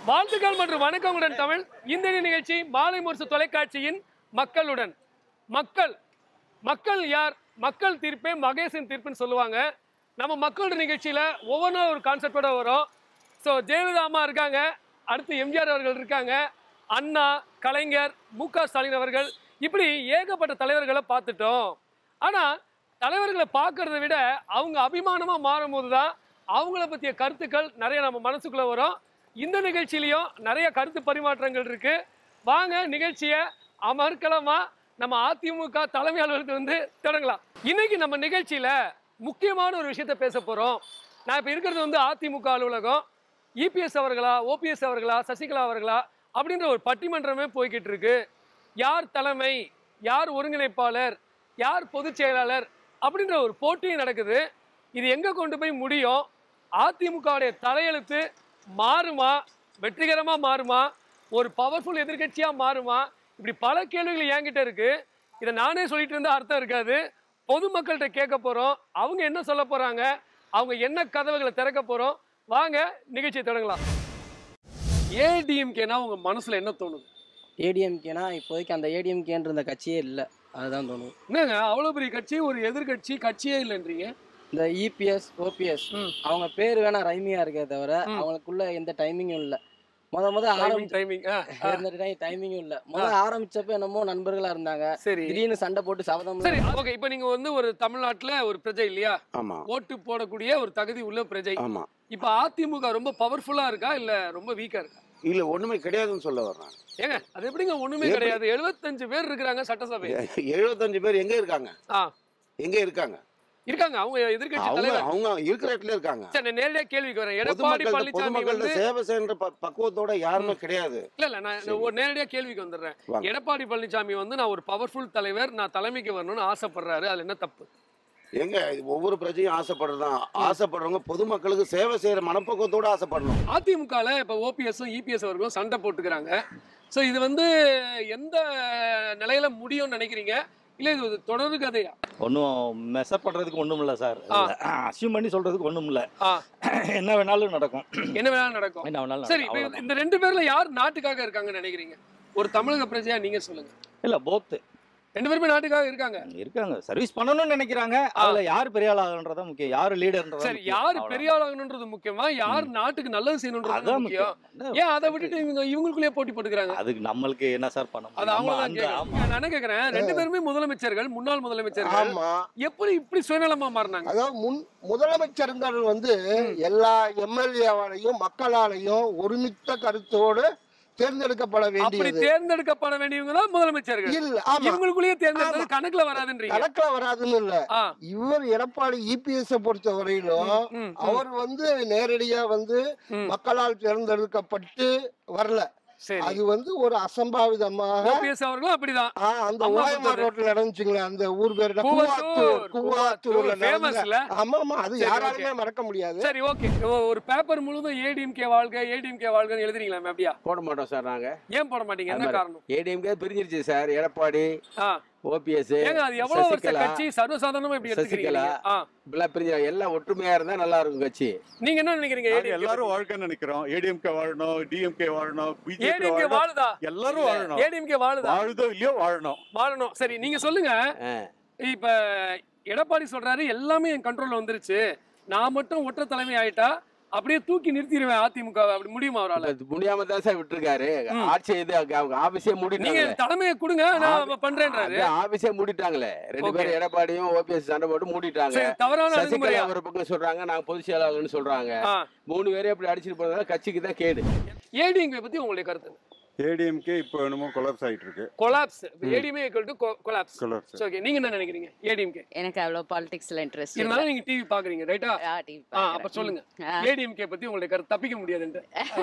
வாழ்த்துக்கள் மற்றும் வணக்கங்களுடன் தமிழ் இந்த நிகழ்ச்சி மாலை முரசு தொலைக்காட்சியின் மக்களுடன் மக்கள் மக்கள் யார் மக்கள் தீர்ப்பே மகேசன் தீர்ப்புன்னு சொல்லுவாங்க நம்ம மக்களோட நிகழ்ச்சியில ஒவ்வொரு நாள் ஒரு கான்செப்டோட வரும் ஸோ ஜெயலலிதா அம்மா இருக்காங்க அடுத்து எம்ஜிஆர் அவர்கள் இருக்காங்க அண்ணா கலைஞர் மு க ஸ்டாலின் அவர்கள் இப்படி ஏகப்பட்ட தலைவர்களை பார்த்துட்டோம் ஆனா தலைவர்களை பார்க்கறத விட அவங்க அபிமானமா மாறும்போது தான் அவங்கள பற்றிய கருத்துக்கள் நிறைய நம்ம மனசுக்குள்ள வரும் இந்த நிகழ்ச்சியிலையும் நிறைய கருத்து பரிமாற்றங்கள் இருக்கு வாங்க நிகழ்ச்சியை அமர்க்கலமா நம்ம அதிமுக தலைமை அலுவலகத்துல வந்து தொடங்கலாம் இன்னைக்கு நம்ம நிகழ்ச்சியில முக்கியமான ஒரு விஷயத்த பேச போறோம் நான் இப்ப இருக்கிறது வந்து அதிமுக அலுவலகம் இபிஎஸ் அவர்களா ஓபிஎஸ் அவர்களா சசிகலா அவர்களா அப்படின்ற ஒரு பட்டிமன்றமே போய்கிட்டு இருக்கு யார் தலைமை யார் ஒருங்கிணைப்பாளர் யார் பொதுச் செயலாளர் அப்படின்ற ஒரு போட்டியும் நடக்குது இது எங்க கொண்டு போய் முடியும் அதிமுகவுடைய தலையெழுத்து மாறுமா வெற்றிகரமா மாறுமா ஒரு பவர்ஃபுல் எதிர்க்கட்சியா மாறுமா இப்படி பல கேள்விகள் என்கிட்ட இருக்கு இதை நானே சொல்லிட்டு இருந்தா அர்த்தம் இருக்காது பொதுமக்கள்கிட்ட கேட்க போறோம் அவங்க என்ன சொல்ல போறாங்க அவங்க என்ன கதவுகளை திறக்க போறோம் வாங்க நிகழ்ச்சியை தொடங்கலாம் ஏடிஎம்கேனா உங்க மனசுல என்ன தோணுது ஏடிஎம்கேனா இப்போதைக்கு அந்த ஏடிஎம்கேன்ற இந்த கட்சியே இல்லை அதுதான் தோணும் என்னங்க அவ்வளவு பெரிய கட்சி ஒரு எதிர்க்கட்சி கட்சியே இல்லைன்றீங்க இந்த இபிஎஸ் ஓபிஎஸ் ம். அவங்க பேர் வேணா ரைமியா இருக்கே தவிர ம். அவங்களுக்குள்ள எந்த டைமிங்கும் இல்லை முத முத டைமிங் டைமிங் டைமிங்கும் இல்லை முத ஆரம்பிச்சப்ப என்னமோ நண்பர்களா இருந்தாங்க சரி திடீர்னு சண்டை போட்டு சபதம் சரி ஓகே இப்போ நீங்க வந்து ஒரு தமிழ்நாட்டுல ஒரு பிரஜை இல்லையா ஆமா ஓட்டு போடக்கூடிய ஒரு தகுதி உள்ள பிரஜை ஆமா இப்போ அதிமுக ரொம்ப பவர்ஃபுல்லா இருக்கா இல்ல ரொம்ப வீக்கா இருக்கா இல்ல ஒண்ணுமே கிடையாதுன்னு சொல்ல வர்றேன் ஏங்க அது எப்படிங்க ஒண்ணுமே எப்படி? கிடையாது 75 பேர் இருக்கிறாங்க சட்டசபை எழுபத்தஞ்சு பேர் எங்க இருக்காங்க ஆ எங்க இருக்காங்க இருக்காங்க அவங்க எதிர்க்கட்சி அவங்க தலைவர் அவங்க இருக்கிற இடத்துல இருக்காங்க சரி நான் நேரடியா கேள்விக்கு வரேன் எடப்பாடி பொதுமக்கள் பழனிசாமி பொதுமக்கள் வந்து சேவை செய்யற ப- பக்குவத்தோட யாருமே கிடையாது இல்ல இல்ல நான் சரி. ஒரு நேரடியா கேள்விக்கு வந்துடுறேன் வாங்க. எடப்பாடி பழனிசாமி வந்து நான் ஒரு பவர்ஃபுல் தலைவர் நான் தலைமைக்கு வரணும்னு ஆசைப்படுறாரு அதுல என்ன தப்பு எங்க இது ஒவ்வொரு பிரஜையும் ஆசைப்படுறதுதான் ஆசைப்படுறவங்க பொதுமக்களுக்கு சேவை செய்யற மனப்பக்குவத்தோட ஆசைப்படணும் அதிமுகல இப்ப ஓபிஎஸும் இபிஎஸ் அவர்களும் சண்டை போட்டுக்கிறாங்க சோ இது வந்து எந்த நிலையில முடியும்னு நினைக்கிறீங்க இல்ல இது ஒரு தொடர் கதையா ஒன்றும் மெசப் பண்ணுறதுக்கு ஒன்றும் இல்லை சார் ஆ. அசியூம் பண்ணி சொல்கிறதுக்கு ஒன்றும் இல்லை ஆ. என்ன வேணாலும் நடக்கும் என்ன வேணாலும் நடக்கும் என்ன வேணாலும் சரி நடக்கும். இப்ப அவ்வளவுதான். இந்த ரெண்டு பேர்ல யார் நாட்டுக்காக இருக்காங்கன்னு நினைக்கிறீங்க ஒரு தமிழக பிரஜையா நீங்க சொல்லுங்க இல்ல போத்து ரெண்டு பேருமே நாட்டுக்காக இருக்காங்க இருக்காங்க சர்வீஸ் பண்ணணும்னு நினைக்கிறாங்க அதுல யார் பெரிய ஆள் ஆகுன்றதா முக்கியம் யார் லீடர்ன்றதா சரி யாரு பெரிய ஆளாகணுன்றது முக்கியமா யார் நாட்டுக்கு நல்லது செய்யணுன்றது அதான் முக்கியம் முக்கியம் ஏன் அதை விட்டுட்டு இவங்க இவங்களுக்குள்ளேயே போட்டி போட்டுக்கிறாங்க அதுக்கு நம்மளுக்கு என்ன சார் பண்ண அது முடியும்? அவங்க நம்ம தான் அந்த- கேட்கணும் ஆமா. நான் என்ன கேக்குறேன் ரெண்டு பேருமே முதலமைச்சர்கள் முன்னாள் முதலமைச்சர்கள் ஆமா எப்படி இப்படி சுயநலமா மாறினாங்க அதாவது முன் முதலமைச்சருங்கிறது வந்து எல்லா எம்எல்ஏவாலையும் மக்களாலையும் ஒருமித்த கருத்தோடு தேர்ந்தெடுக்கப்பட அப்படி வேண்டியது தேர்ந்தெடுக்கப்பட வேண்டியவங்க தான் முதலமைச்சர்கள் இல்ல ஆமா இவங்களுக்குள்ளேயே தேர்ந்தெடுத்தது கணக்குல வராதுன்றீங்க கணக்குல வராதுன்னு இல்ல ஆ, இவர் எடப்பாடி இபிஎஸ் பொறுத்த வரையிலும் ம், ம். அவர் வந்து நேரடியா வந்து ம். மக்களால் தேர்ந்தெடுக்கப்பட்டு வரல சரி அது வந்து ஒரு அசம்பாவிதமாக ஓபிஎஸ் அவர்களும் அப்படிதான் ஆ, அந்த அம்மா உலாயமார் கொடுத்தது. ரோட்ல நடந்துச்சுங்களே அந்த ஊர் பேர் என்ன? கூவத்தூர், கூவாத்தூர் கூவாத்தூர்ல கூவத்தூர், famous நடந்த- இல்ல? ஆமா ஆமா அது சரி, யாராலுமே மறக்க முடியாது சரி ஓகே ஒரு பேப்பர் முழுவதும் ஏடிஎம்கே வாழ்க ஏடிஎம்கே வாழ்கன்னு எழுதுறீங்களா அப்படியா போட மாட்டோம் சார் நாங்க ஏன் போட மாட்டீங்க என்ன அது காரணம் ஏடிஎம்கே பிரிஞ்சிருச்சு சார் எடப்பாடி ஆ, ஓபிஎஸ் ஏங்க அது எவ்வளவு வருஷ சசிகலா கட்சி சர்வசாதாரணமா இப்படி எடுத்துக்கிறீங்க சசிகலா. நீங்க? ஆ, இப்பெல்லாம் பிரிஞ்சு எல்லாம் ஒற்றுமையா இருந்தா நல்லா இருக்கும் கட்சி நீங்க என்ன நினைக்கிறீங்க நாங்க ADMK எல்லாரும் பத்தி? வாழ்க்கைன்னு நினைக்கிறோம் ஏடிஎம்கே வாழணும் டிஎம்கே வாழணும் பிஜேபி ஏடிஎம்கே வாழணும் வாழுதா எல்லாரும் வாழணும் ஏடிஎம்கே வாழுதா வாழுதோ இல்லையோ வாழணும் வாழணும் சரி நீங்க சொல்லுங்க ஆ. இப்ப எடப்பாடி சொல்றாரு எல்லாமே என் கண்ட்ரோல்ல வந்துருச்சு நான் மட்டும் ஒற்றை தலைமை ஆயிட்டா அப்படியே தூக்கி நிறுத்திடுவேன் அதிமுக வை. அப்படி முடியுமா அவரால இப்ப முடியாம தான் சார் விட்டுருக்காரு ம். ஆட்சி இது அவங்க ஆபீஸே நீங்க மூடிட்டாங்களே தலைமையை கொடுங்க நான் பண்றேன்றாரு அது ஆபீஸே மூடிட்டாங்களே ரெண்டு Okay. பேரும் எடப்பாடியும் ஓபிஎஸ் சண்டை போட்டு மூடிட்டாங்க சரி தவறான சசிகலா அணுகுமுறையா ஒரு பக்கம் சொல்றாங்க நாங்க பொதுச் செயலாளர்னு சொல்றாங்க ஆ. மூணு பேரே அப்படி அடிச்சிட்டு போறதால கட்சிக்கு தான் கேடு ஏடிஎம்கே பத்தி உங்களுடைய கருத்து ஏடிஎம்கே இப்போ என்னமோ கொலாப்ஸ் ஆயிட்டு இருக்கு கொலாப்ஸ் ஏடிஎம்ஏ equal to collapse collapse okay நீங்க என்ன நினைக்கிறீங்க ஏடிஎம்கே எனக்கு அவ்வளோ பாலிடிக்ஸ்ல இன்ட்ரெஸ்ட் இல்லை இருந்தாலும் நீங்க டிவி பாக்குறீங்க ரைட்டா ஆ, TV ஆ அப்ப பார்க்கறேன். சொல்லுங்க ஆ. ஏடிஎம்கே பத்தி உங்களுடைய கருத்து தப்பிக்க முடியாதுன்ட்டு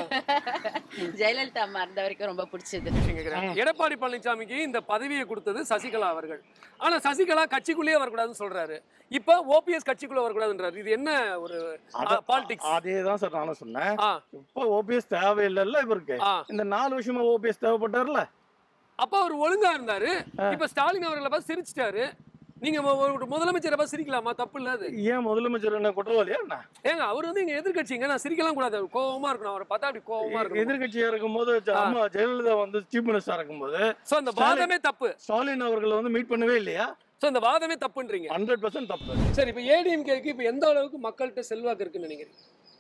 ஜெயலலிதா அம்மா இருந்த வரைக்கும் ரொம்ப பிடிச்சது விஷயம் கேக்குறேன். எடப்பாடி பழனிசாமிக்கு இந்த பதவியை கொடுத்தது சசிகலா அவர்கள் ஆனா சசிகலா கட்சிக்குள்ளேயே வரக்கூடாதுன்னு சொல்றாரு இப்ப ஓபிஎஸ் கட்சிக்குள்ள வரக்கூடாதுன்றாரு இது என்ன ஒரு பாலிடிக்ஸ் அதே தான் சார் நானும் சொன்னேன் ஆ இப்போ ஓபிஎஸ் தேவையில்லைல்ல இவருக்கு ஆ இந்த நாலு வருஷமா ஓபிஎஸ் தேவைப்பட்டார்ல அப்ப அவர் ஒழுங்கா இருந்தாரு இப்ப ஸ்டாலின் அவர்களை பார்த்து சிரிச்சிட்டாரு நீங்க மு- ஒரு முதலமைச்சரை பார்த்து சிரிக்கலாமா தப்பு இல்ல அது ஏன் முதலமைச்சர் என்ன குற்றவாளியா என்ன ஏங்க அவர் வந்து இங்க எதிர்க்கட்சிங்க நான் சிரிக்கலாம் கூடாது அவர் கோவமா இருக்கணும் அவரை பார்த்தா அப்படி கோவமா இருக்கணும் எதிர்கட்சியா இருக்கும்போது ஜ- ஆ. அம்மா ஜெயலலிதா வந்து சீஃப் மினிஸ்டரா இருக்கும்போது சோ அந்த ஸ்டாலின் வாதமே தப்பு ஸ்டாலின் அவர்களை வந்து மீட் பண்ணவே இல்லையா சோ அந்த வாதமே தப்புன்றீங்க ஹண்ட்ரட் பர்சன்ட் தப்பு சரி இப்ப ஏடிஎம்கேக்கு இப்ப எந்த அளவுக்கு மக்கள்கிட்ட செல்வாக்கு இருக்குன்னு நினைக்கிறீங்க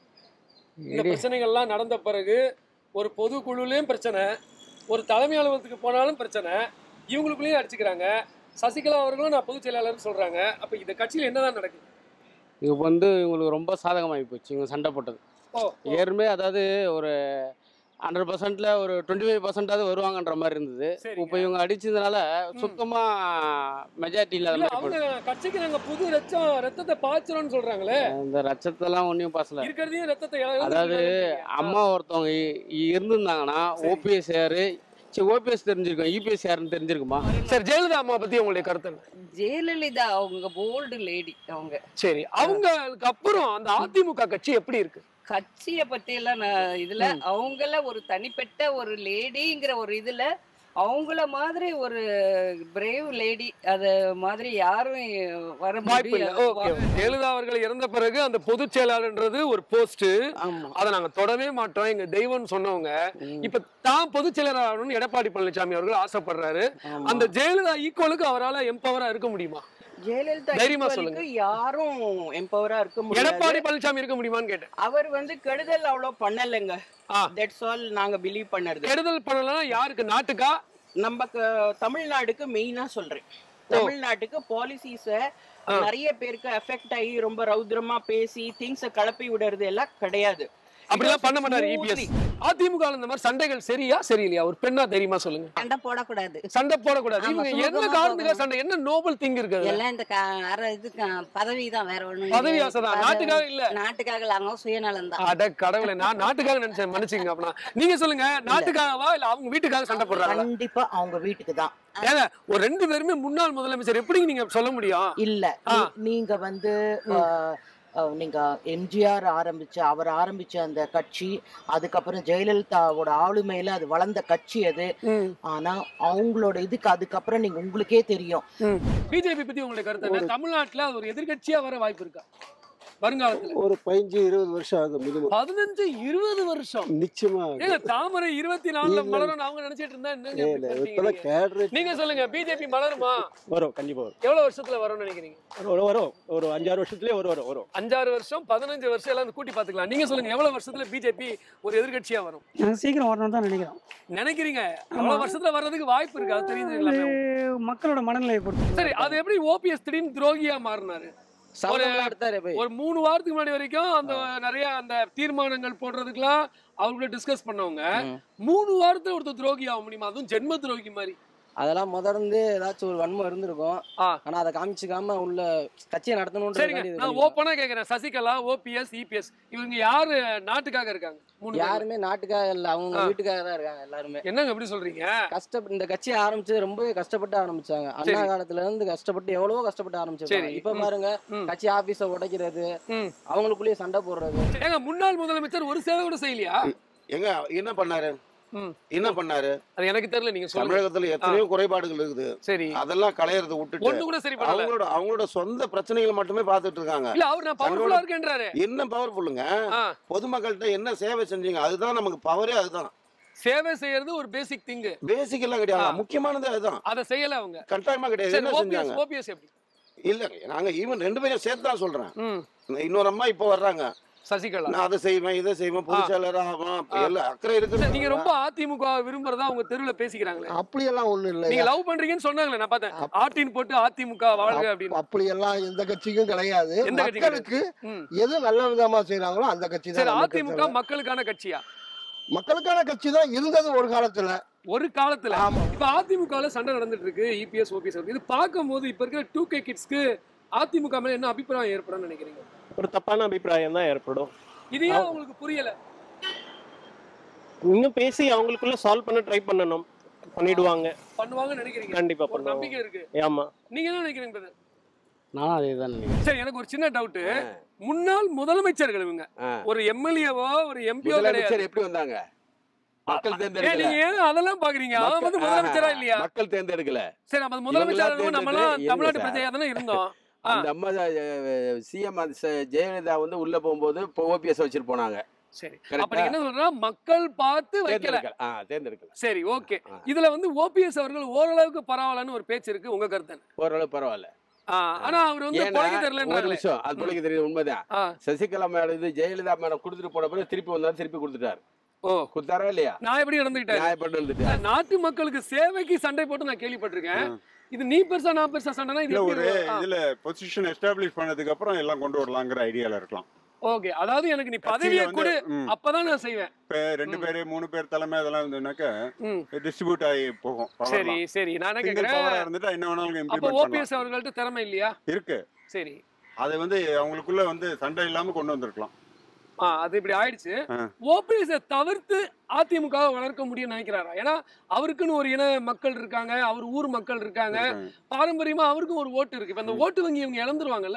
இந்த பிரச்சனைகள்லாம் நடந்த பிறகு ஒரு பொதுக்குழுலயும் பிரச்சனை ஒரு தலைமை அலுவலகத்துக்கு போனாலும் பிரச்சனை இவங்களுக்குள்ளேயும் அடிச்சுக்கிறாங்க சசிகலா அவர்களும் நான் பொதுச் செயலாளர்னு சொல்றாங்க அப்ப இந்த கட்சியில என்னதான் நடக்குது இது வந்து இவங்களுக்கு ரொம்ப சாதகமாகி போச்சு இவங்க சண்டை போட்டது ஓ, ஓ. ஏற்கனவே அதாவது ஒரு ஹண்ட்ரட் பர்சன்ட்ல ஒரு டுவெண்ட்டி ஃபைவ் பர்சன்டாவது வருவாங்கன்ற மாதிரி இருந்தது சரிங்க. இப்போ இவங்க அடிச்சதுனால சுத்தமா மெஜாரிட்டி இல்லாத இல்ல மாதிரி அவங்க போயிடுது. கட்சிக்கு நாங்க புது ரத்தம் ரத்தத்தை பாய்ச்சறோம்னு சொல்றாங்களே இந்த ரச்சத்தெல்லாம் ஒன்றும் பாசல இருக்கிறதையும் ரத்தத்தை இழந்து அதாவது விடுறாங்க. அம்மா ஒருத்தவங்க இ- இ- இருந்திருந்தாங்கன்னா ஓபிஎஸ் யாரு சரி ஓபிஎஸ் தெரிஞ்சிருக்கும் யூபிஎஸ் யாருன்னு தெரிஞ்சிருக்குமா சரி ஜெயலலிதா அம்மா பத்தி உங்களுடைய கருத்து என்ன? ஜெயலலிதா அவங்க போல்டு லேடி அவங்க சரி அவங்களுக்கு அப்புறம் அந்த அதிமுக கட்சி எப்படி இருக்கு கட்சியை பத்தி எல்லாம் நான் இதுல அவங்கள ஒரு தனிப்பட்ட ஒரு லேடிங்கிற ஒரு இதுல அவங்கள மாதிரி ஒரு பிரேவ் லேடி அத மாதிரி யாரும் வர வாய்ப்பு இல்ல முடியாது. ஓகே ஜெயலலிதா அவர்கள் இறந்த பிறகு அந்த பொதுச் செயலாளர்ன்றது ஒரு போஸ்ட் ஆமா அதை நாங்க தொடவே மாட்டோம் எங்க தெய்வம்னு சொன்னவங்க இப்ப தான் பொதுச் செயலர் ஆகணும்னு எடப்பாடி பழனிசாமி அவர்கள் ஆசைப்படுறாரு அந்த ஜெயலலிதா ஈக்குவலுக்கு அவரால எம்பவரா இருக்க முடியுமா ஜெயலலிதா தைரியமா equal சொல்லுங்க. க்கு யாரும் எம்பவரா இருக்க முடியாது எடப்பாடி பழனிசாமி இருக்க முடியுமான்னு கேட்டேன் அவர் வந்து கெடுதல் அவ்வளவு பண்ணலைங்க ஆ. தட்ஸ் ஆல் நாங்க பிலீவ் பண்ணது கெடுதல் பண்ணலாம் யாருக்கு நாட்டுக்கா நம்ம க- தமிழ்நாடுக்கு மெயினா சொல்றேன் தமிழ்நாட்டுக்கு பாலிசிஸ நிறைய பேருக்கு அஃபெக்ட் ஆகி ரொம்ப ரௌத்ரமா பேசி திங்ஸ கலப்பி விடுறது எல்லாம் கிடையாது அப்படிலாம் பண்ண மாட்டாரு இபிஎஸ் அதிமுக இந்த மாதிரி சண்டைகள் சரியா சரியில்லையா ஒரு பெண்ணா தெரியுமா சொல்லுங்க சண்டை போடக்கூடாது சண்டை போடக்கூடாது ஆமா, இவங்க சுமூகமா என்ன காரணத்துக்காக போகணும். சண்டை என்ன நோபல் திங் இருக்கு அதுல? எல்லாம் இந்த க- அர இது க- பதவி தான் வேற ஒண்ணும் பதவி இல்ல. ஆசைதான் பதவி- நாட்டுக்காக இல்ல நாட்டுக்காக இல்ல அவங்க சுயநலம் தான் அட கடவுளே நான் நாட்டுக்காக நினைச்சேன் மன்னிச்சுங்க அப்படின்னா நீங்க சொல்லுங்க நாட்டுக்காகவா இல்ல அவங்க வீட்டுக்காக சண்டை போடுறாங்களா கண்டிப்பா அவங்க வீட்டுக்கு தான் ஏங்க ஒரு ரெண்டு பேருமே முன்னாள் முதலமைச்சர் எப்படி நீங்க சொல்ல முடியும் இல்ல ஆ. நீ- நீங்க வந்து அஹ், அஹ், நீங்க எம்ஜிஆர் ஆரம்பிச்ச அவர் ஆரம்பிச்ச அந்த கட்சி அதுக்கப்புறம் ஜெயலலிதாவோட ஆளுமையில அது வளர்ந்த கட்சி அது ஆனா அவங்களோட இதுக்கு அதுக்கப்புறம் நீங்க உங்களுக்கே தெரியும் பிஜேபி பத்தி உங்களுடைய கருத்து என்ன தமிழ்நாட்டுல அது ஒரு எதிர்க்கட்சியா வர வாய்ப்பு இருக்கா வருங்காலத்துல ஒரு பதினஞ்சு இருபது வருஷம் ஆகும் மினிமம் பதினஞ்சு இருபது வருஷம் நிச்சயமா ஏங்க தாமரை இருபத்தி நாலுல இல்ல. மலரும் அவங்க நினைச்சிட்டு இருந்தா என்னங்க இல்ல, இப்படி பண்றீங்க இப்பெல்லாம் நீங்க? கேடரேட் நீங்க சொல்லுங்க பிஜேபி மலருமா வரும் கண்டிப்பா வரும் எவ்வளவு வருஷத்துல வரும்னு நினைக்கிறீங்க வரும் வரும் ஒரு அஞ்சாறு வருஷத்துலயே ஒரு வரும் வரும் அஞ்சாறு வருஷம் பதினஞ்சு வருஷம் எல்லாம் கூட்டி பாத்துக்கலாம் நீங்க சொல்லுங்க எவ்வளவு வருஷத்துல பிஜேபி ஒரு எதிர்க்கட்சியா வரும் நாங்கள் சீக்கிரம் வரணும்னு தான் நினைக்கிறோம் நினைக்கிறீங்க எவ்வளவு வருஷத்துல வர்றதுக்கு வாய்ப்பு இருக்கு அது தெரியுதுங்களா இது மக்களோட மனநிலையை பொறுத்து சரி அது எப்படி ஓபிஎஸ் திடீர்னு துரோகியா மாறினாரு ஒரு சம்பளம்லாம் எடுத்தாரு போய் ஒரு மூணு வாரத்துக்கு முன்னாடி வரைக்கும் அந்த நிறைய அந்த தீர்மானங்கள் போடுறதுக்குலாம் அவங்கள டிஸ்கஸ் பண்ணவங்க மூணு வாரத்துல ஒருத்தர் துரோகி ஆக முடியுமா அதுவும் ஜென்ம துரோகி மாதிரி அதெல்லாம் முதர்ந்து ஏதாச்சும் ஒரு வன்மம் இருந்திருக்கும் ஆ. ஆனா அதை காமிச்சுக்காம உள்ள கட்சியை சரிங்க நடத்தணும்ன்றது நான் ஓப்பனா கேக்குறேன் சசிகலா ஓபிஎஸ் இபிஎஸ் இவங்க யாரு நாட்டுக்காக இருக்காங்க மூணு பேரும். யாருமே நாட்டுக்காக இல்ல அவங்க ஆ. வீட்டுக்காக தான் இருக்காங்க எல்லாருமே என்னங்க எப்படி சொல்றீங்க கஷ்டப்பட்டு இந்த கட்சியை ஆரம்பிச்சது ரொம்பவே கஷ்டப்பட்டு ஆரம்பிச்சாங்க அண்ணா சரி. காலத்துல இருந்து கஷ்டப்பட்டு எவ்வளவோ கஷ்டப்பட்டு ஆரம்பிச்சிருக்காங்க சரி. இப்ப ம். பாருங்க ம். கட்சி ஆபீஸ உடைக்கிறது ம். அவங்களுக்குள்ளேயே சண்டை போடுறது ஏங்க முன்னாள் முதலமைச்சர் ஒரு சேவை கூட செய்யலையா எங்க என்ன பண்ணாரு ம். என்ன பண்ணாரு அது எனக்கு தெரியல நீங்க சொல்லுங்க தமிழகத்துல எத்தனையோ குறைபாடுகள் இருக்குது சரி அதெல்லாம் களையறத விட்டுட்டு ஒண்ணு கூட சரி பண்ணல அவங்களோட அவங்களோட சொந்த பிரச்சனைகளை மட்டுமே பார்த்துட்டு இருக்காங்க இல்ல அவர் நான் பவர்ஃபுல்லா தங்களோட- இருக்கேன்றாரு என்ன பவர்ஃபுல்லுங்க ஆ. பொதுமக்கள்கிட்ட என்ன சேவை செஞ்சீங்க அதுதான் நமக்கு பவரே அதுதான் சேவை செய்யறது ஒரு பேசிக் திங் பேசிக் எல்லாம் கிடையாது முக்கியமானது அதுதான் அத செய்யல அவங்க கட்டாயமா கிடையாது சரி என்ன ஓபிஎஸ் செஞ்சாங்க ஓபிஎஸ் எப்படி இல்ல நாங்க ஈவன் ரெண்டு பேரும் சேர்த்து தான் சொல்றேன் ம் இன்னொரு அம்மா இப்ப வர்றாங்க சசிகலா நான் அதை செய்வேன் இதை செய்வேன் பொதுச் செயலர் ஆகும் அப்ப எல்லாம் அக்கறை சரி, இருக்கு நீங்க ரொம்ப அதிமுக விரும்புறதா அவங்க தெருவுல பேசிக்கிறாங்களே அப்படியெல்லாம் ஒண்ணும் இல்லை நீங்க லவ் பண்றீங்கன்னு சொன்னாங்களே நான் பார்த்தேன் ஆட்டின் போட்டு அதிமுக வாழ்க அப்படின்னு அப்படியெல்லாம் எந்த கட்சிக்கும் கிடையாது எந்த கட்சிக்கும் மக்களுக்கு ம். எது நல்ல விதமா செய்யறாங்களோ அந்த கட்சி சரி தான் நமக்கு அதிமுக தேவை. மக்களுக்கான கட்சியா மக்களுக்கான கட்சி தான் இருந்தது ஒரு காலத்துல ஒரு காலத்துல இப்ப அதிமுகல சண்டை நடந்துட்டு இருக்கு இபிஎஸ் ஓபிஎஸ் இது பார்க்கும்போது இப்ப இருக்கிற டூ கே கிட்ஸ்க்கு அதிமுக மேல என்ன அபிப்பிராயம் ஏற்படும்னு நினைக்கிறீங்க ஒரு தப்பான அபிப்பிராயம் தான் ஏற்படும் இது ஏன் உங்களுக்கு புரியல இன்னும் பேசி அவங்களுக்குள்ள சால்வ் பண்ண ட்ரை பண்ணணும் பண்ணிடுவாங்க பண்ணுவாங்கன்னு நினைக்கிறீங்க கண்டிப்பா ஒரு பண்ணுவாங்க நம்பிக்கை இருக்கு ஆமா நீங்க என்ன நினைக்கிறீங்க brother? நானும் அதே தான் நினைக்கிறேன் சரி எனக்கு ஒரு சின்ன டவுட் முன்னாள் முதலமைச்சர்கள் இவங்க ஆ. ஒரு எம்எல்ஏவோ ஒரு எம்பியோ முதலமைச்சர் கிடையாது எப்படி வந்தாங்க மக்கள் ஏன் தேர்ந்தெடுக்கல நீங்க ஏன் அதெல்லாம் பாக்குறீங்க அவன் வந்து மக்கள்- முதலமைச்சரா ஆஹா, இல்லையா மக்கள் தேர்ந்தெடுக்கல சரி நம்ம முதலமைச்சரா இவங்களா இருந்தோம் நம்மளாம் தேர்ந்தெடுத்து தமிழ்நாட்டு இருங்க பிரஜையா தானே இருந்தோம் ஆ. அந்த அம்மா சிஎம் ஜெயலலிதா வந்து உள்ள போகும்போது இப்போ ஓபிஎஸ் வச்சுட்டு போனாங்க சரி Correct அப்ப நீங்க என்ன சொல்றா மக்கள் பார்த்து வைக்கல தேர்ந்தெடுக்கல ஆ தேர்ந்தெடுக்கல சரி ஓகே இதுல வந்து ஓபிஎஸ் அவர்கள் ஓரளவுக்கு பரவாயில்லன்னு ஒரு பேச்சு இருக்கு உங்க கருத்து என்ன? ஓரளவு பரவாயில்ல ஆ, ஆனா அவர் வந்து ஏன்னா, பொழைக்க ஒரு தெரியலன்றாங்களே நிமிஷம் அது பொழைக்க தெரியுது உண்மைதான் ஆ. சசிகலா மேடம் இது ஜெயலலிதா மேடம் கொடுத்துட்டு போன பிறகு திருப்பி வந்தாரு திருப்பி கொடுத்துட்டாரு ஓ கொடுத்தாரா இல்லையா நான் எப்படி நடந்துக்கிட்டேன் நியாயப்பட்டு இருந்துட்டு நாட்டு மக்களுக்கு சேவைக்கு சண்டை போட்டு நான் கேள்விப்பட்டிருக்கேன் இது நீ பெருசா நான் பெருசா சண்டைனா இது இல்ல எப்படி ஒரு வரும்? ஆ. இதுல பொசிஷன் எஸ்டாப்ளிஷ் பண்ணதுக்கு அப்புறம் எல்லாம் கொண்டு வரலாங்கிற ஐடியால இருக்கலாம் ஓகே அதாவது எனக்கு நீ கட்சியில பதவியை வந்து, கொடு ம். அப்பதான் நான் செய்வேன் இப்ப ரெண்டு பேரு மூணு பேர் தலைமை அதெல்லாம் இருந்ததுனாக்க ம். டிஸ்ட்ரிபியூட் ஆகி போகும் power சரி எல்லாம். சரி நான் என்ன Single கேக்குறேன் power ஆ இருந்துட்டா என்ன வேணாலும் அப்ப இம்ப்ளிமெண்ட் பண்ணலாம் ஓபிஎஸ் அவர்கள்ட்ட திறமை இல்லையா இருக்கு சரி அது வந்து அவங்களுக்குள்ள வந்து சண்டை இல்லாம கொண்டு வந்திருக்கலாம் ஆ அது இப்படி ஆயிடுச்சு ஆ. ஓபிஎஸ் தவிர்த்து அதிமுக வளர்க்க முடியும்னு நினைக்கிறாரா ஏன்னா அவருக்குன்னு ஒரு இன மக்கள் இருக்காங்க அவர் ஊர் மக்கள் இருக்காங்க பாரம்பரியமா அவருக்கும் ஒரு ஓட்டு இருக்கு இப்ப அந்த ஓட்டு வங்கி இவங்க இழந்துருவாங்கல்ல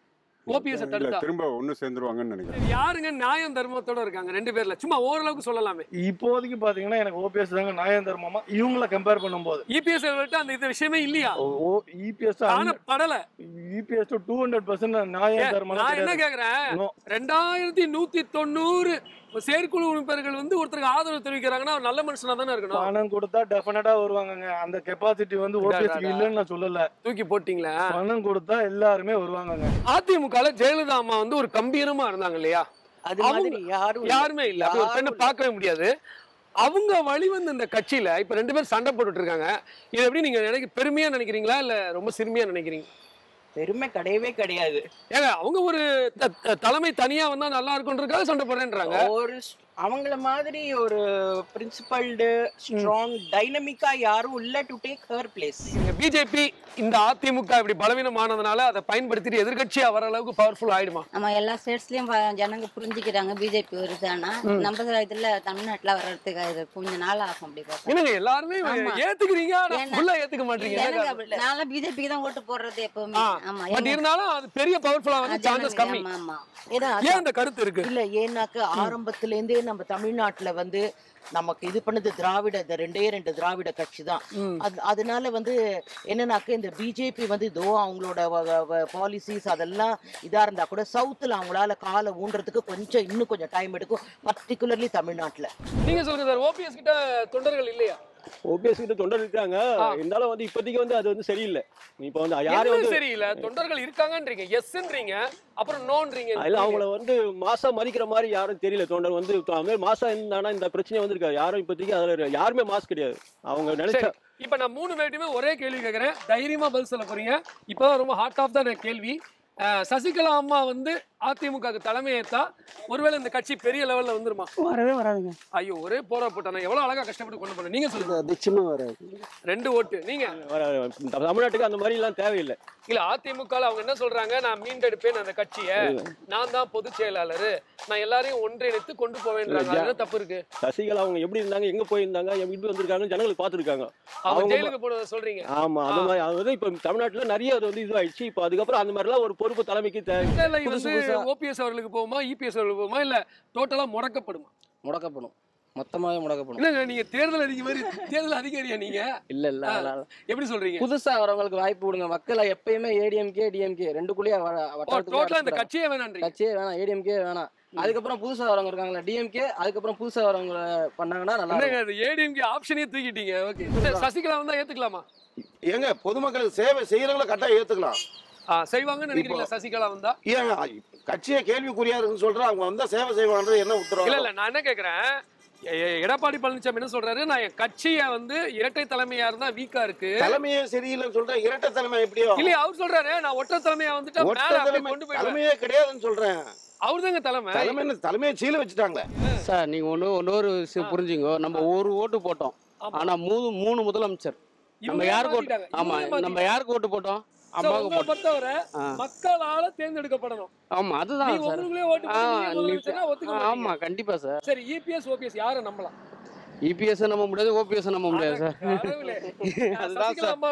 ஓபிஎஸ் இல்ல தடுத்தா திரும்ப ஒண்ணு சேர்ந்துருவாங்கன்னு நினைக்கிறேன் சரி, யாருங்க நியாயம் தர்மத்தோட இருக்காங்க ரெண்டு பேர்ல சும்மா ஓரளவுக்கு சொல்லலாமே இப்போதைக்கு பாத்தீங்கன்னா எனக்கு ஓபிஎஸ் தாங்க நியாயம் தர்மமா இவங்கள கம்பேர் பண்ணும்போது இபிஎஸ் அவர்கள்ட்ட அந்த இது விஷயமே இல்லையா ஓ இபிஎஸ் காணப்படல இபிஎஸ் டூ ஹண்ட்ரட் பர்சன்ட் நியாயம் ஏன், தர்மம் நான் என்ன கேக்குறேன் No. ரெண்டாயிரத்தி நூத்தி தொண்ணூறு செயற்குழு உறுப்பினர்கள் வந்து ஒருத்தருக்கு ஆதரவு தெரிவிக்கிறாங்கன்னா அவர் நல்ல மனுஷனா தானே இருக்கணும் பணம் கொடுத்தா டெஃபினட்டா வருவாங்கங்க அந்த கெப்பாசிட்டி வந்து ஓபிஎஸ் இல்லைன்னு நான் சொல்லல தூக்கி போட்டீங்களா பணம் கொடுத்தா எல்லாருமே வருவாங்கங்க அதிமுக ஜெயலலிதா அம்மா வந்து ஒரு கம்பீரமா இருந்தாங்க இல்லையா அது மாதிரி அவங்க- யாரும் இல்ல. யாருமே இல்ல அப்படி ஒரு யாரும் பெண்ணை பார்க்கவே முடியாது அவங்க வழி வந்து இந்த கட்சியில இப்ப ரெண்டு பேரும் சண்டை போட்டுட்டு இருக்காங்க இது எப்படி நீங்க நினைக்க பெருமையா நினைக்கிறீங்களா இல்ல ரொம்ப சிறுமியா நினைக்கிறீங்க பெருமை கிடையவே கிடையாது ஏங்க அவங்க ஒரு த- த- தலைமை தனியா வந்தா நல்லா இருக்கும்ன்றதுக்காக சண்டை போடுறேன்றாங்க ஒரு ஸ்- அவங்கள மாதிரி ஒரு பிரின்சிபல்டு ஸ்ட்ராங் டைனமிக்கா யாரும் இல்ல to take her place BJP இந்த அதிமுக இப்படி பலவீனமானதுனால அதை பயன்படுத்திட்டு எதிர்க்கட்சியா வர அளவுக்கு பவர்ஃபுல் ஆயிடுமா நம்ம எல்லா ஸ்டேட்ஸ்லயும் ஜனங்க புரிஞ்சுக்கிறாங்க பிஜேபி வருது ஆனா நம்ம இதுல தமிழ்நாட்டுல வர்றதுக்கு அது கொஞ்ச நாள் ஆகும் அப்படி பார்த்தா என்னங்க எல்லாருமே ஆமா. ஏத்துக்கிறீங்க ஆனா ஏன்னா- ஃபுல்லா ஏத்துக்க மாட்டீங்க என்ன எனக்கு காரணம்? அப்படி- நான்லாம் பிஜேபிக்கு தான் ஓட்டு போடுறது எப்பவுமே ஆ, ஆமா பட் எங்க- இருந்தாலும் அது பெரிய பவர்ஃபுல்லா வந்து ஆ, சான்சஸ் ஜனங்க, கம்மி ஆமா, ஆமா. ஏன்னா ஏன் அந்த கருத்து இருக்கு இல்ல ஏன்னாக்க ஆரம்பத்துல இருந்தே நம்ம தமிழ்நாட்டுல வந்து நமக்கு இது பண்ணது திராவிட இந்த ரெண்டே ரெண்டு திராவிட கட்சி தான் அது அதனால வந்து என்னன்னாக்க இந்த பிஜேபி வந்து இதோ அவங்களோட பாலிசிஸ் அதெல்லாம் இதா இருந்தா கூட சவுத்துல அவங்களால காலை ஊன்றதுக்கு கொஞ்சம் இன்னும் கொஞ்சம் டைம் எடுக்கும் பர்டிகுலர்லி தமிழ்நாட்டுல நீங்க சொல்லுங்க சார் ஓபிஎஸ் கிட்ட தொண்டர்கள் இல்லையா ஓபிஎஸ் கிட்ட தொண்டர் இருக்காங்க இருந்தாலும் வந்து இப்போதைக்கு வந்து அது வந்து சரியில்லை இப்போ வந்து யாரும் என்ன வந்து சரியில்லை தொண்டர்கள் இருக்காங்கன்றீங்க எஸ்ன்றீங்க அப்புறம் நோன்றீங்க இல்ல அவங்கள வந்து மாசா மதிக்கிற மாதிரி யாரும் தெரியல தொண்டர் வந்து அது மாதிரி மாசா இருந்தானா இந்த பிரச்சனை வந்து இருக்காது யாரும் இப்போதைக்கு அதுல யாருமே மாஸ் கிடையாது அவங்க நினைச்சா சரி இப்ப நான் மூணு பேர்ட்டுமே ஒரே கேள்வி கேட்கறேன் தைரியமா பதில் சொல்ல போறீங்க இப்பதான் ரொம்ப ஹார்ட் ஆஃப் தான் கேள்வி அஹ், சசிகலா அம்மா வந்து அதிமுக தலைமை ஏத்தா ஒருவேளை இந்த கட்சி பெரிய லெவல்ல வந்துருமா வரவே வராதுங்க ஐயோ ஒரே போரா போட்டானே எவ்வளவு அழகா கஷ்டப்பட்டு கொண்டு போன நீங்க சொல்லுங்க நிச்சயமா வராது ரெண்டு ஓட்டு நீங்க தமிழ்நாட்டுக்கு அந்த மாதிரி எல்லாம் தேவையில்லை இல்ல அதிமுக ல அவங்க என்ன சொல்றாங்க நான் மீண்டெடுப்பேன் அந்த கட்சியை நான் தான் பொதுச் செயலாளர் நான் எல்லாரையும் ஒன்றிணைத்து கொண்டு போவேன்றாங்க அதுல தப்பு இருக்கு சசிகலா அவங்க எப்படி இருந்தாங்க எங்க போயிருந்தாங்க எப்படி வந்திருக்காங்க ஜனங்களுக்கு பார்த்துருக்காங்க அவங்க ஜெயிலுக்கு போனதை சொல்றீங்க ஆமா அந்த மாதிரி அது வந்து இப்ப தமிழ்நாட்டுல நிறைய அது வந்து இதுவாயிடுச்சு இப்போ அதுக்கப்புறம் அந்த மாதிரிலாம் ஒரு பொறுப்பு தலைமைக்கு தே- இல்ல இது புதுசு வந்து புதுசா ஓபிஎஸ் அவர்களுக்கு போகுமா இபிஎஸ் அவர்களுக்கு போகுமா இல்ல டோட்டலா முடக்கப்படுமா முடக்கப்படும் மொத்தமாவே முடக்கப்படும் இல்லங்க நீங்க தேர்தல் அதிகாரி மாதிரி தேர்தல் அதிகாரியா நீங்க இல்ல இல்ல ஆ, அதனால எப்படி சொல்றீங்க புதுசா வரவங்களுக்கு வாய்ப்பு கொடுங்க மக்களை எப்பயுமே ஏடிஎம்கே டிஎம்கே ரெண்டுக்குள்ளேயே டோட்டலா இந்த கட்சியே வேணான்றீங்க கட்சியே வேணாம் ஏடிஎம்கே வேணாம் அதுக்கப்புறம் புதுசா வரவங்க இருக்காங்களா டிஎம்கே அதுக்கப்புறம் புதுசா வரவங்க பண்ணாங்கன்னா நல்லா என்னங்க இருக்கும். அது ஏடிஎம்கே ஆப்ஷனே தூக்கிட்டீங்க ஓகே சசிகலா வந்தா ஏத்துக்கலாமா ஏங்க பொதுமக்களுக்கு சேவை செய்யறவங்கள கரெக்டா ஏத்துக்கலாம் ஆ, செய்வாங்கன்னு நினைக்கிறீங்களா சசிகலா வந்தா ஏங்க கட்சியை கேள்விக்குறியா இருக்குன்னு சொல்றேன் அவங்க வந்தா சேவை செய்வாங்கன்றது என்ன இல்ல உத்தரவு இல்ல நான் என்ன கேக்குறேன் எ- எ- எடப்பாடி பழனிசாமி என்ன சொல்றாரு நான் என் கட்சியை வந்து இரட்டை தலைமையா இருந்தா வீக்கா இருக்கு தலைமையே சரியில்லைன்னு சொல்றேன் இரட்டை தலைமை எப்படியோ இல்லையா அவர் சொல்றாரு நான் ஒற்றை தலைமையா வந்துட்டா ஒற்றை மேல அப்படியே தலைமை கொண்டு போயிடுவேன் தலைமையே கிடையாதுன்னு சொல்றேன் அவர் தாங்க தலைமை தலைமை என்ன, தலைமையை சீல வச்சுட்டாங்களே சார் நீங்க ஒன்று இன்னொரு விஷயம் புரிஞ்சுங்க நம்ம ஒரு ஓட்டு போட்டோம் ஆனா மூணு மூணு முதலமைச்சர் நம்ம இவங்களே யாருக்கு ஓட்டு மாத்திட்டாங்க. ஆமா இவங்களே நம்ம யாருக்கு ஓட்டு போட்டோம் So, அம்மாவுக்கு உங்களை போட்டோம் பொறுத்தவரை ஆ. மக்களால தேர்ந்தெடுக்கப்படணும் ஆமா அதுதான் நீ சார் உங்களுக்குள்ளே ஓட்டு ஆ, போட்டு நீங்க நீ- முதலமைச்சர்னா ஒத்துக்க ஆமா மாட்டீங்க. கண்டிப்பா சார் சரி இபிஎஸ் ஓபிஎஸ் யாரை நம்பலாம் இபிஎஸ் நம்ப முடியாது ஓபிஎஸ் நம்ப முடியாது சார் கடவுளே. அதுதான் சசிகலா சார் அம்மாவை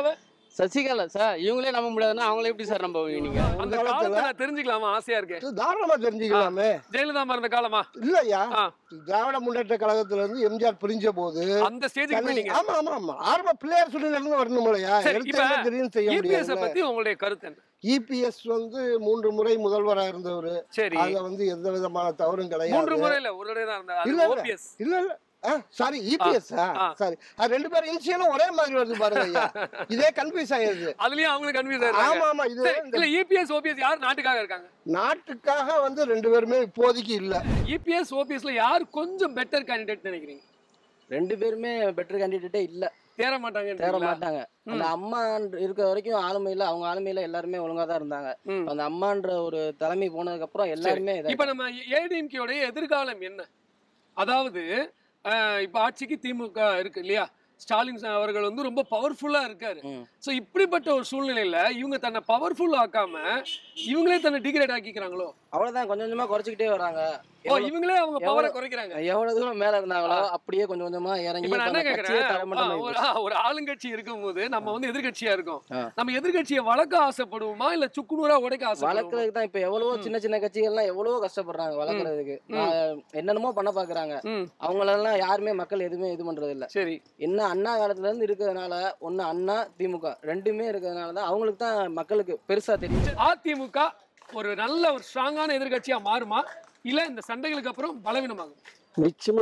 சசிகலா சார் இவங்களே நம்ப முடியாதுன்னா அவங்கள எப்படி சார் நம்புவீங்க நீங்க அந்த காலத்தை நான் தெரிஞ்சுக்கலாமா ஆசையா இருக்கு தாராளமா தெரிஞ்சுக்கலாமே ஜெயலலிதா மறந்த காலமா இல்லையா திராவிட முன்னேற்ற கழகத்துல இருந்து எம்ஜிஆர் பிரிஞ்ச போது அந்த ஸ்டேஜுக்கு தனி- போயிட்டீங்க ஆமா ஆமா ஆமா ஆரம்ப பிள்ளையார் சொல்லி நடந்து வரணும் இல்லையா சரி, இப்ப எடுத்து தெரியும் செய்ய இபிஎஸ் முடியாது பத்தி உங்களுடைய கருத்து என்ன இபிஎஸ் வந்து மூன்று முறை முதல்வரா இருந்தவர் சரி. அதுல வந்து எந்த விதமான தவறும் கிடையாது மூன்று முறை இல்ல ஒரு தடவை தான் இருந்தா இல்ல அது இல்ல ஓபிஎஸ் இல்ல இல்ல சாரி இபிஎஸ் சாரி அது ரெண்டு பேரும் இனிஷியலும் ஒரே மாதிரி வருது பாருங்க ஐயா இதே கன்ஃபியூஸ் ஆயிருது அதுலயும் அவங்களும் கன்ஃபியூஸ் ஆமா ஆமா இது இல்ல இபிஎஸ் ஓபிஎஸ் யார் நாட்டுக்காக இருக்காங்க நாட்டுக்காக வந்து ரெண்டு பேருமே இப்போதைக்கு இல்ல இபிஎஸ் ஓபிஎஸ்ல யார் கொஞ்சம் பெட்டர் கேண்டிடேட் நினைக்கிறீங்க ரெண்டு பேருமே பெட்டர் கேண்டிடேட்டே இல்ல தேர மாட்டாங்க தேர மாட்டாங்க அந்த அம்மா இருக்கிற வரைக்கும் ஆளுமையில அவங்க ஆளுமையில எல்லாருமே ஒழுங்கா தான் இருந்தாங்க அந்த அம்மான்ற ஒரு தலைமை போனதுக்கு அப்புறம் எல்லாருமே சரி. இதாயிட்டாங்க. இப்ப நம்ம ஏடிஎம்கேடைய எதிர்காலம் என்ன அதாவது அஹ், இப்ப ஆட்சிக்கு திமுக இருக்கு இல்லையா ஸ்டாலின் சார் அவர்கள் வந்து ரொம்ப பவர்ஃபுல்லா இருக்காரு சோ இப்படிப்பட்ட ஒரு சூழ்நிலையில இவங்க தன்னை பவர்ஃபுல் ஆக்காம இவங்களே தன்னை டிகிரேட் ஆக்கிக்கிறாங்களோ அவ்வளவுதான் கொஞ்சம் கொஞ்சமா குறைச்சிக்கிட்டே வராங்க ஓ இவங்களே அவங்க பவரை குறைக்கிறாங்க எவ்வளவு தூரம் மேல இருந்தாங்களோ அப்படியே கொஞ்சம் கொஞ்சமா இறங்கி இப்ப நான் என்ன இப்ப அந்த கட்சியே கேக்குறேன் தரமட்டமா ஆ, ஒரு ஆ, ஒரு ஆளுங்கட்சி இருக்கும்போது நம்ம வந்து எதிர்கட்சியா இருக்கோம் ஆ. நம்ம எதிர்கட்சியை வளர்க்க ஆசைப்படுவோமா இல்ல சுக்குநூறா உடைக்க ஆசைப்படுவோமா வளர்க்கறதுக்கு தான் இப்ப எவ்வளவோ சின்ன சின்ன கட்சிகள்லாம் எவ்வளவோ கஷ்டப்படுறாங்க வளர்க்கறதுக்கு நான் என்னென்னமோ பண்ண பாக்குறாங்க அவங்களெல்லாம் யாருமே மக்கள் எதுவுமே இது பண்றது இல்ல சரி என்ன அண்ணா காலத்துல இருந்து இருக்கிறதுனால ஒண்ணு அண்ணா திமுக ரெண்டுமே இருக்கிறதுனால தான் அவங்களுக்கு தான் மக்களுக்கு பெருசா தெரியும் அதிமுக ஒரு நல்ல ஒரு ஸ்ட்ராங்கான எதிர்கட்சியா மாறுமா இல்ல இந்த சண்டைகளுக்கு அப்புறம் பலவீனமாகும் நிச்சயமா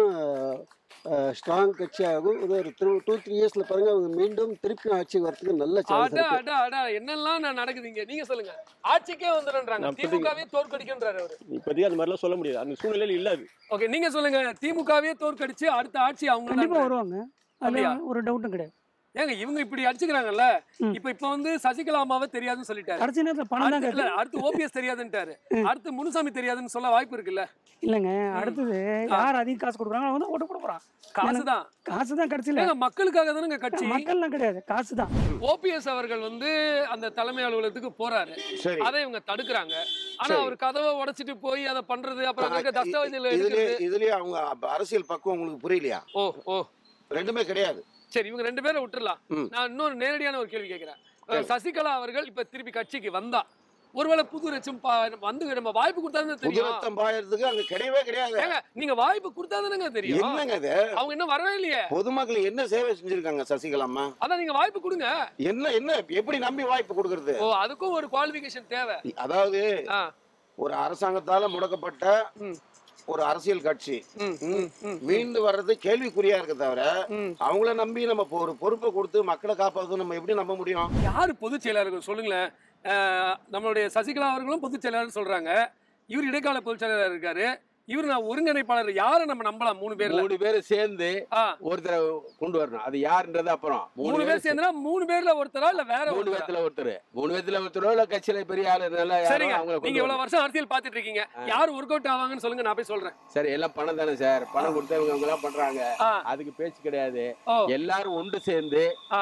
ஸ்ட்ராங் கட்சியாகும் இது ஒரு த்ரூ டூ த்ரீ இயர்ஸ்ல பாருங்க அவங்க மீண்டும் திருப்பி ஆட்சிக்கு வரதுக்கு நல்ல சான்ஸ் அட இருக்கு அட அட என்னெல்லாம் நான் நடக்குதுங்க நீங்க சொல்லுங்க ஆட்சிக்கே வந்துடுன்றாங்க நான் இப்போதைக்கு- திமுகவே தோற்கடிக்கின்றாரு அவரு இப்போதைக்கு அந்த மாதிரிலாம் சொல்ல முடியாது அந்த சூழ்நிலையில் இல்ல அது ஓகே நீங்க சொல்லுங்க திமுகவே தோற்கடிச்சு அடுத்த ஆட்சி அவங்க கண்டிப்பா வருவாங்க அப்படியா? அதுல ஒரு டவுட்டும் கிடையாது ஏங்க இவங்க இப்படி அடிச்சுக்கிறாங்கல்ல இப்ப இப்ப வந்து சசிகலா அம்மாவை தெரியாதுன்னு சொல்லிட்டாரு கடைசி நேரத்துல பணம் தான் அடுத்து- இல்ல, கேட்டு அடுத்து ஓபிஎஸ் தெரியாதுன்ட்டாரு அடுத்து முனுசாமி தெரியாதுன்னு சொல்ல வாய்ப்பு இருக்குல்ல இல்லைங்க அடுத்தது யார் அதிக காசு கொடுக்குறாங்க அவன் தான் ஓட்டு போட போறான் காசுதான். காசு தான் கடைசியில ஏங்க மக்களுக்காக தானங்க கட்சி மக்கள்லாம் கிடையாது காசு தான் ஓபிஎஸ் அவர்கள் வந்து அந்த தலைமை அலுவலகத்துக்கு போறாரு சரி. அதை இவங்க தடுக்கிறாங்க ஆனா சரி. அவர் கதவை உடைச்சிட்டு போய் அதை பண்றது அப்புறம் அங்க இருக்க தஸ்தாவேஜில் இதுலயே எடுக்கிறது இதுலயே அவங்க அப்ப அரசியல் பக்குவம் உங்களுக்கு புரியலையா ஓ ஓ ரெண்டுமே கிடையாது சரி இவங்க ரெண்டு பேரை விட்டுறலாம் ம். நான் இன்னொரு நேரடியான ஒரு கேள்வி கேட்கிறேன் சரி. சசிகலா அவர்கள் இப்ப திருப்பி கட்சிக்கு வந்தா ஒருவேளை புது ரச்சம் பா- வந்து நம்ம வாய்ப்பு கொடுத்தாதானே புது தெரியும் ரத்தம் பாயறதுக்கு அங்க கிடையவே கிடையாது ஏங்க நீங்க வாய்ப்பு கொடுத்தாதானங்க தெரியும் என்னங்க இது அவங்க இன்னும் வரவே இல்லையே பொதுமக்கள் என்ன சேவை செஞ்சிருக்காங்க சசிகலாமா அதான் நீங்க வாய்ப்பு கொடுங்க என்ன என்ன எப்படி நம்பி வாய்ப்பு கொடுக்கறது ஓ அதுக்கும் ஒரு குவாலிஃபிகேஷன் தேவை அதாவது ஒரு அரசாங்கத்தால முடக்கப்பட்ட ஒரு அரசியல் கட்சி ம், மீண்டு வர்றது கேள்விக்குறியா இருக்க தவிர அவங்கள நம்பி நம்ம இப்போ ஒரு பொறுப்பை கொடுத்து மக்களை காப்பாற்றது நம்ம எப்படி நம்ப முடியும் யாரு பொதுச் செயலாளர்கள் சொல்லுங்களேன் அஹ், நம்மளுடைய சசிகலா அவர்களும் பொதுச் செயலாளர் சொல்றாங்க இவர் இடைக்கால பொதுச் செயலாளர் இருக்காரு இவர் நான் ஒருங்கிணைப்பாளர் யாரை நம்ம நம்பலாம் மூணு பேர்ல மூணு பேரும் சேர்ந்து ஒருத்தரை கொண்டு வரணும் அது யாருன்றது அப்புறம் மூணு பேர் சேர்ந்தா மூணு பேர்ல ஒருத்தரா இல்ல வேற மூணு ஒருத்தரா? பேர்த்துல ஒருத்தர் மூணு பேர்த்துல ஒருத்தரோ இல்ல கட்சியில பெரிய ஆளு நல்லா யாரோ சரிங்க அவங்கள நீங்க கொண்டு இவ்வளவு வரணும். வருஷம் அரசியல் பாத்துட்டு இருக்கீங்க யார் ஒர்க் அவுட் ஆவாங்கன்னு சொல்லுங்க நான் போய் சொல்றேன் சரி எல்லாம் பணம் தானே சார் பணம் கொடுத்து இவங்க இவங்க எல்லாம் பண்றாங்க அதுக்கு பேச்சு கிடையாது எல்லாரும் ஒன்று சேர்ந்து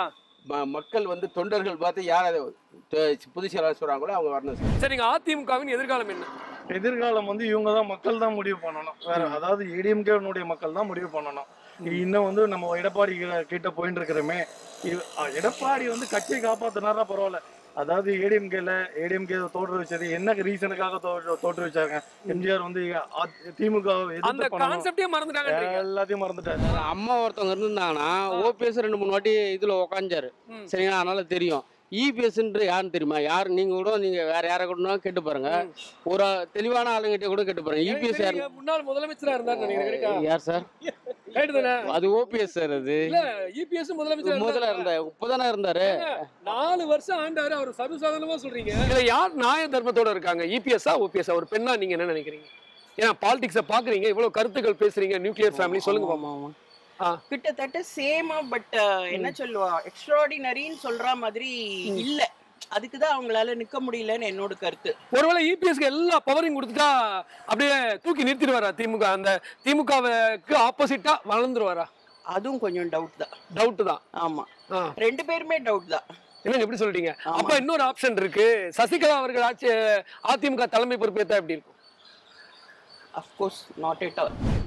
ம- மக்கள் வந்து தொண்டர்கள் பார்த்து யார் அதை த- பொதுச் செயலாளர் சொல்றாங்களோ அவங்க வரணும் சார் சரிங்க அதிமுகவின் எதிர்காலம் என்ன எதிர்காலம் வந்து இவங்க தான் மக்கள் தான் முடிவு பண்ணணும் வேற அதாவது ஏடிஎம்கேனுடைய மக்கள் தான் முடிவு பண்ணணும் இன்னும் வந்து நம்ம எடப்பாடி கிட்ட- கிட்ட போயிட்டு இருக்கிறோமே இவ- அ, எடப்பாடி வந்து கட்சியை காப்பாத்தினாரா பரவாயில்ல அதாவது ஏடிஎம்கேல ஏடிஎம்கே தோற்றுவிச்சது என்ன ரீசனுக்காக தோற்று வச்சாங்க எம்ஜிஆர் வந்து அ- திமுக வை அந்த எதிர்த்து பண்ணணும். கான்செப்டே மறந்துட்டாங்க எல்லாத்தையும் மறந்துட்டாரு அம்மா ஒருத்தவங்க இருந்திருந்தாங்கன்னா ஓபிஎஸ் ரெண்டு மூணு வாட்டி இதுல உக்காஞ்சாரு சரிங்களா அதனால தெரியும் இபிஎஸ்ன்ற யாருன்னு தெரியுமா யார் நீங்க கூட நீங்க வேற யாரை கூட கேட்டு பாருங்க ஒரு தெளிவான ஆளுங்கிட்ட கூட கேட்டு பாருங்க இபிஎஸ் யார் நீங்க முன்னாள் முதலமைச்சரா இருந்தாரு நினைக்கிறேன் யார் சார் ரைட்டு தானே அது ஓபிஎஸ் சார் அது இல்ல இபிஎஸ் முதலமைச்சர் முதல்ல இருந்த இப்பதானே இருந்தாரு நாலு வருஷம் ஆண்டாரு அவர் சர்வசாதாரணமா சொல்றீங்க இதுல யார் நியாய தர்மத்தோட இருக்காங்க இபிஎஸ்ஆ ஓபிஎஸ்ஆ ஒரு பெண்ணா நீங்க என்ன நினைக்கிறீங்க ஏன்னா பாலிடிக்ஸ பாக்குறீங்க இவ்வளவு கருத்துக்கள் பேசுறீங்க நியூக்ளியர் ஃபேமிலி சொல்லுங்க பாப்போம் கிட்டத்தட்ட சேமா பட் என்ன சொல்லுவா எக்ஸ்ட்ராடினரின்னு சொல்ற மாதிரி இல்ல அதுக்கு தான் அவங்களால நிக்க முடியலன்னு என்னோட கருத்து ஒருவேளை இபிஎஸ்க்கு எல்லா பவரையும் கொடுத்துட்டா அப்படியே தூக்கி நிறுத்திடுவாரா திமுக அந்த திமுகவுக்கு ஆப்போசிட்டா வளர்ந்துருவாரா அதுவும் கொஞ்சம் டவுட் தான் டவுட் தான் ஆமா ரெண்டு பேருமே டவுட் தான் என்னங்க எப்படி சொல்லிட்டீங்க அப்ப இன்னொரு ஆப்ஷன் இருக்கு சசிகலா அவர்கள் ஆட்சி அதிமுக தலைமை பொறுப்பேற்றா எப்படி இருக்கும் அஃப்கோர்ஸ் நாட் எட் ஆல்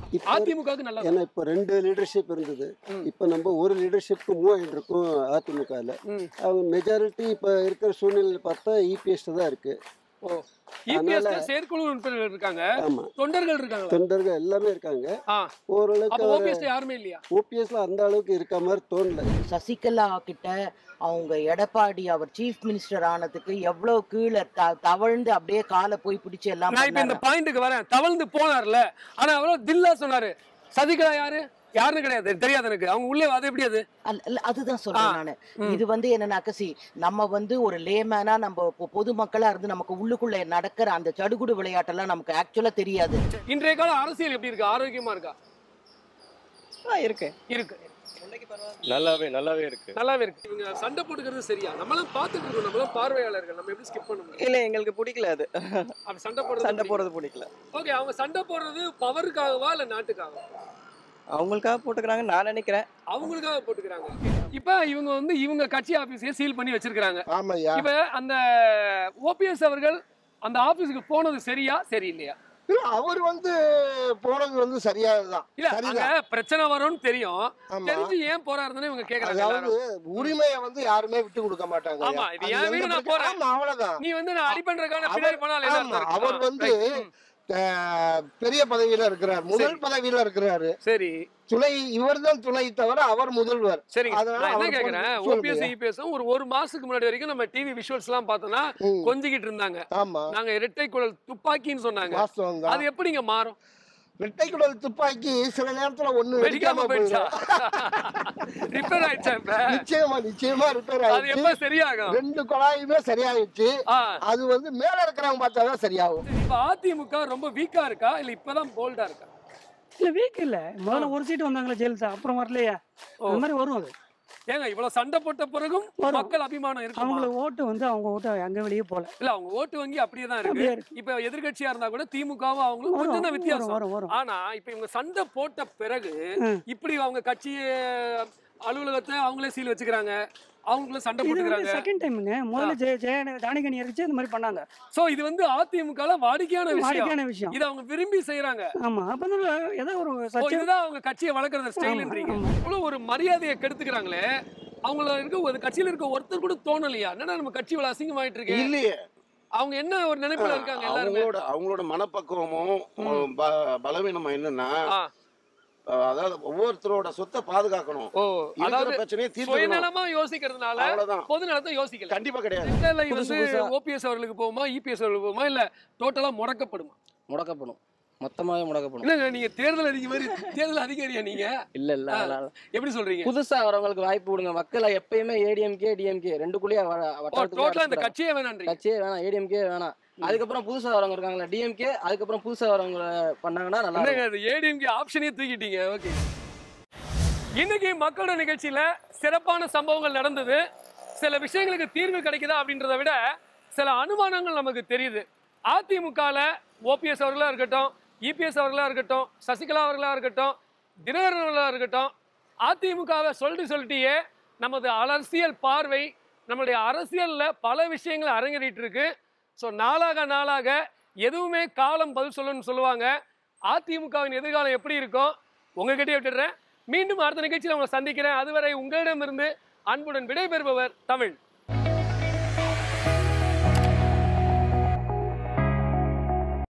இப்போ அதிமுகவுக்கு நல்லா ஏன்னா இப்போ ரெண்டு லீடர்ஷிப் இருந்தது இப்போ நம்ம ஒரு லீடர்ஷிப்க்கு மூவ் ஆகிட்டு இருக்கோம் அதிமுகவில் அவங்க மெஜாரிட்டி இப்போ இருக்கிற சூழ்நிலையில் பார்த்தா இபிஎஸ் தான் இருக்கு ஓ இபிஎஸ்ல அதனால- செயற்குழு உறுப்பினர்கள் இருக்காங்க ஆமா. தொண்டர்கள் இருக்காங்க தொண்டர்கள் எல்லாமே இருக்காங்க ஆ. ஓரளவுக்கு அப்ப ஓபிஎஸ் யாருமே இல்லையா ஓபிஎஸ்ல அந்த அளவுக்கு இருக்க மாதிரி தோணல சசிகலா கிட்ட அவங்க எடப்பாடி அவர் சீஃப் மினிஸ்டர் ஆனதுக்கு எவ்வளவு கீழே த தவழ்ந்து அப்படியே காலை போய் பிடிச்சு எல்லாம் நான் இப்ப இந்த பண்ணாரு. பாயிண்ட்டுக்கு வரேன் தவழ்ந்து போனார்ல ஆனா அவ்வளவு தில்லா சொன்னாரு சதிகலா யாரு யாருன்னு கிடையாது தெரியாது எனக்கு அவங்க உள்ளே அது எப்படி அது அல்ல, இல்ல, அதுதான் சொல்றேன் நானு இது வந்து என்னன்னாக்க சி நம்ம வந்து ஒரு லேமேனா நம்ம பொ- பொதுமக்களா இருந்து நமக்கு உள்ளுக்குள்ள நடக்கிற அந்த சடுகுடு விளையாட்டெல்லாம் நமக்கு ஆக்சுவலா தெரியாது இன்றைய கால அரசியல் எப்படி இருக்கு ஆரோக்கியமா இருக்கா இருக்கு இருக்கு நல்லாவே நல்லாவே இருக்கு நல்லாவே இருக்கு இவங்க சண்டை போட்டுக்கிறது சரியா நம்மளாம் பார்த்துட்டு இருக்கோம் நம்மளாம் பார்வையாளர்கள் நம்ம எப்படி ஸ்கிப் பண்ண முடியும் இல்ல எங்களுக்கு பிடிக்கல அது அப்படி சண்டை போடுறது சண்டை போடுறது பிடிக்கல ஓகே அவங்க சண்டை போடுறது பவருக்காகவா இல்ல நாட்டுக்காகவா அவங்களுக்காக போட்டுக்கிறாங்க நான் நினைக்கிறேன் அவங்களுக்காக போட்டுக்கிறாங்க இப்ப இவங்க வந்து இவங்க கட்சி ஆபீஸே சீல் பண்ணி வச்சிருக்காங்க ஆமாய்யா இப்ப அந்த ஓபிஎஸ் அவர்கள் அந்த ஆபீஸுக்கு போனது சரியா சரியில்லையா இல்ல அவர் வந்து போனது வந்து சரியானதுதான் இல்ல அங்க சரிதான் பிரச்சனை வரும்னு தெரியும் ஆமா. தெரிஞ்சு ஏன் போறாருன்னு இவங்க கேக்குறாங்க அதாவது எல்லாரும். உரிமையை வந்து யாருமே விட்டு கொடுக்க மாட்டாங்க ஆமா இது அது என் எந்த வீடு நான் பிரச்சனை- போறேன் ஆமா, அவ்வளவுதான் நீ வந்து நான் அடி பண்றதுக்கான அவர்- பின்னாடி போனாலும் என்ன ஆமா, அர்த்தம் இருக்கு? அவர் ஆ, வந்து right. ம். அஹ், பெரிய பதவியில இருக்கிறார் முதல் பதவியில இருக்கிறாரு சரி துணை இவர்தான் துணை தவிர அவர் முதல்வர் சரிங்க அதனால நான் என்ன அவர் கேக்குறேன் போனது- ஓபிஎஸ் சொல்லுங்க. இபிஎஸ் ஒரு ஒரு மாசத்துக்கு முன்னாடி வரைக்கும் நம்ம டிவி விஷுவல்ஸ் எல்லாம் பார்த்தோம்னா கொஞ்சிக்கிட்டு இருந்தாங்க ஆமா நாங்க இரட்டை குழல் துப்பாக்கின்னு சொன்னாங்க வாஸ்தவம் தான். அது எப்படிங்க மாறும் ரெட்டை குடல் துப்பாக்கி சில நேரத்துல ஒண்ணு வெடிக்காம வெடிக்காம போயிடுச்சா போயிடும் ரிப்பேர் ஆயிடுச்சா இப்ப நிச்சயமா நிச்சயமா ரிப்பேர் அது எப்ப சரியாகும் ரெண்டு குழாயுமே சரியாயிடுச்சு அது வந்து மேல இருக்கிறவங்க பார்த்தாதான் சரியாகும் இப்ப அதிமுக ரொம்ப வீக்கா இருக்கா இல்ல இப்பதான் போல்டா இருக்கா இல்ல வீக் இல்ல முதல்ல ஒரு சீட் வந்தாங்களே ஜெயலலிதா அப்புறம் வரலையா அந்த மாதிரி வரும் அது ஏங்க இவ்வளவு சண்டை போட்ட பிறகும் மக்கள் அபிமானம் இருக்குமா அவங்களுக்கு ஓட்டு வந்து அவங்க ஓட்டு அங்க வெளியே போல இல்ல அவங்க ஓட்டு வங்கி அப்படியே தான் அப்படியே இருக்கு இப்ப எதிர்க்கட்சியா இருந்தா கூட திமுகவும் அவங்களும் வரும், கொஞ்சம் தான் வரும், வித்தியாசம் வரும், வரும். ஆனா இப்ப இவங்க சண்டை போட்ட பிறகு ம். இப்படி அவங்க கட்சி அலுவலகத்தை அவங்களே சீல் வச்சுக்கிறாங்க அவங்களுக்குள்ள சண்டை இது வந்து போட்டுக்கிறாங்க செகண்ட் டைமுங்க முதல்ல ஜெய ஜெய ஜானகி இருந்துச்சு இந்த மாதிரி பண்ணாங்க சோ இது வந்து அதிமுக வாடிக்கையான வாடிக்கையான விஷயம் விஷயம். இது அவங்க விரும்பி செய்யறாங்க ஆமா அப்ப வந்து ஏதோ ஒரு ஓ, சர்ச்சை இதுதான் அவங்க கட்சியை வளர்க்கறது ஸ்டைல்ன்றீங்க இவ்வளவு ஒரு மரியாதையை கெடுத்துக்கிறாங்களே அவங்கள இருக்க ஒரு கட்சியில இருக்க ஒருத்தர் கூட தோணலையா என்னடா நம்ம கட்சி இவ்வளவு அசிங்கமாயிட்டு இருக்கு இல்லையே அவங்க என்ன ஒரு நினைப்புல இருக்காங்க எல்லாருமே அவங்களோட அவங்களோட மனப்பக்குவமும் ப- பலவீனமும் என்னன்னா அஹ், அதாவது ஒவ்வொருத்தரோட சொத்தை பாதுகாக்கணும் ஓ இருக்கிற அதாவது பிரச்சனையை தீர்த்துக்கணும் சுயநலமா யோசிக்கிறதுனால அவ்வளவுதான். பொது நலத்தை யோசிக்கல கண்டிப்பா கிடையாது சென்ட்ரல் லைன் புதுசு வந்து புதுசா- ஓபிஎஸ் அவர்களுக்கு போகுமா இபிஎஸ் அவர்களுக்கு போகுமா இல்ல டோட்டலா முடக்கப்படுமா முடக்கப்படும் மொத்தமாவே முடக்கப்படும் இல்லங்க நீங்க தேர்தல் அதிகாரி மாதிரி தேர்தல் அதிகாரியா நீங்க இல்ல இல்ல ஆ, அதனால எப்படி சொல்றீங்க புதுசா வரவங்களுக்கு வாய்ப்பு கொடுங்க மக்களை எப்பயுமே ஏடிஎம்கே டிஎம்கே ரெண்டுக்குள்ளேயே டோட்டலா இந்த கட்சியே வேணான்றீங்க கட்சியே வேணாம் ஏடிஎம்கே வேணாம் அதுக்கப்புறம் புதுசா வரவங்க இருக்காங்களா டிஎம்கே அதுக்கப்புறம் புதுசா வரவங்க பண்ணாங்கன்னா நல்லா என்னங்க இருக்கும். அது ஏடிஎம்கே ஆப்ஷனே தூக்கிட்டீங்க ஓகே இன்னைக்கு மக்களோட நிகழ்ச்சியில சிறப்பான சம்பவங்கள் நடந்தது சில விஷயங்களுக்கு தீர்வு கிடைக்குதா அப்படின்றத விட சில அனுமானங்கள் நமக்கு தெரியுது அதிமுகல ஓபிஎஸ் அவர்களா இருக்கட்டும் இபிஎஸ் அவர்களா இருக்கட்டும் சசிகலா அவர்களா இருக்கட்டும் தினகரன் அவர்களா இருக்கட்டும் அதிமுகவை சொல்லிட்டு சொல்லிட்டியே நமது அரசியல் பார்வை நம்மளுடைய அரசியல்ல பல விஷயங்கள் அரங்கேறிட்டு இருக்கு ஸோ நாளாக நாளாக எதுவுமே காலம் பதில் சொல்லணும்னு சொல்லுவாங்க அதிமுகவின் எதிர்காலம் எப்படி இருக்கும் உங்ககிட்டயே விட்டுடுறேன் மீண்டும் அடுத்த நிகழ்ச்சியில் உங்களை சந்திக்கிறேன் அதுவரை உங்களிடமிருந்து அன்புடன் விடைபெறுபவர் தமிழ்